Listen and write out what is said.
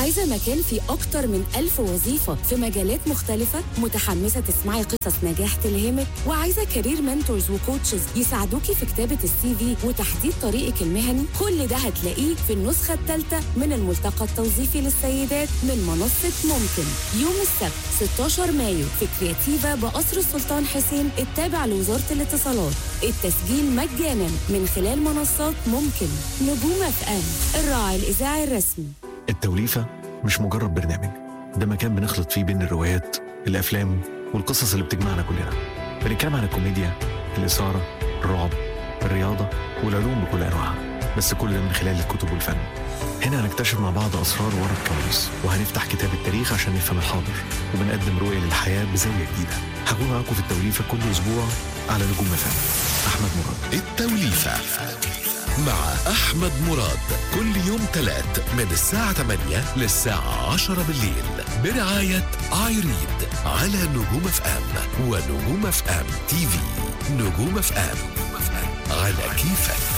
عايزة مكان فيه أكتر من ألف وظيفة في مجالات مختلفة متحمسة تسمعي قصص نجاح تلهمك وعايزة كارير منتورز وكوتشز يساعدوكي في كتابة السي في وتحديد طريقك المهني كل ده هتلاقيه في النسخة الثالثة من الملتقى التوظيفي للسيدات من منصة ممكن يوم السبت 16 مايو في كرياتيفا بقصر السلطان حسين التابع لوزارة الاتصالات التسجيل مجانا من خلال منصات ممكن نجوم اف ام الراعي الإذاعي الرسمي التوليفة مش مجرد برنامج ده مكان بنخلط فيه بين الروايات الأفلام والقصص اللي بتجمعنا كلنا بنتكلم عن الكوميديا الإثارة الرعب الرياضة والعلوم بكل أنواعها بس كل ده من خلال الكتب والفن هنا هنكتشف مع بعض أسرار ورا الكواليس وهنفتح كتاب التاريخ عشان نفهم الحاضر وبنقدم رؤية للحياة بزاوية جديدة هكون معاكم في التوليفة كل أسبوع على نجوم فن أحمد مراد التوليفة مع أحمد مراد كل يوم تلات من الساعة 8 للساعة 10 بالليل برعاية ايريد على نجوم اف ام ونجوم اف ام تي في نجوم اف ام على كيفك